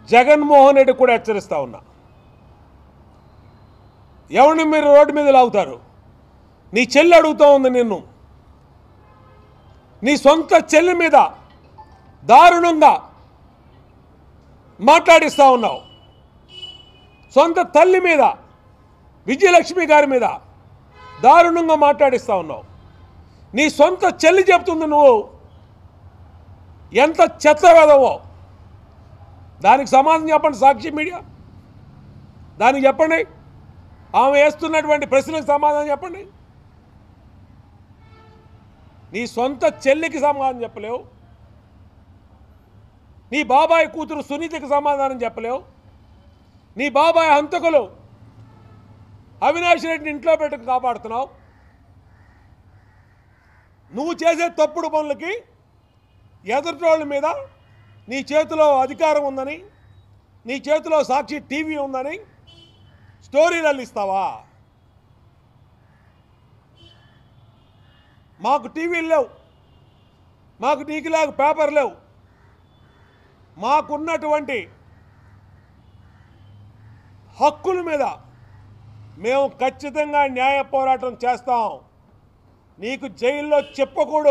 జగన్మోహన్ రెడ్డి కూడా హెచ్చరిస్తా ఉన్నా ఎవరిని మీరు రోడ్డు మీద లాగుతారు నీ చెల్లి అడుగుతూ ఉంది నిన్ను నీ సొంత చెల్లి మీద దారుణంగా మాట్లాడిస్తూ ఉన్నావు సొంత తల్లి మీద విజయలక్ష్మి గారి మీద దారుణంగా మాట్లాడిస్తూ ఉన్నావు నీ సొంత చెల్లి చెప్తుంది నువ్వు ఎంత చెత్తవేదవో దానికి సమాధానం చెప్పండి సాక్షి మీడియా దానికి చెప్పండి ఆమె వేస్తున్నటువంటి ప్రశ్నలకు సమాధానం చెప్పండి నీ సొంత చెల్లికి సమాధానం చెప్పలేవు నీ బాబాయ్ కూతురు సునీతకి సమాధానం చెప్పలేవు నీ బాబాయ్ హంతకులు అవినాష్ రెడ్డిని ఇంట్లో పెట్టుకు కాపాడుతున్నావు నువ్వు చేసే తప్పుడు పనులకి ఎదుటోళ్ళ మీద నీ చేతిలో అధికారం ఉందని నీ చేతిలో సాక్షి టీవీ ఉందని స్టోరీలు అల్లిస్తావా మాకు టీవీలు లేవు మాకు నీకులాగా పేపర్ లేవు మాకున్నటువంటి హక్కుల మీద మేము ఖచ్చితంగా న్యాయ పోరాటం చేస్తాం నీకు జైల్లో చెప్పకూడదు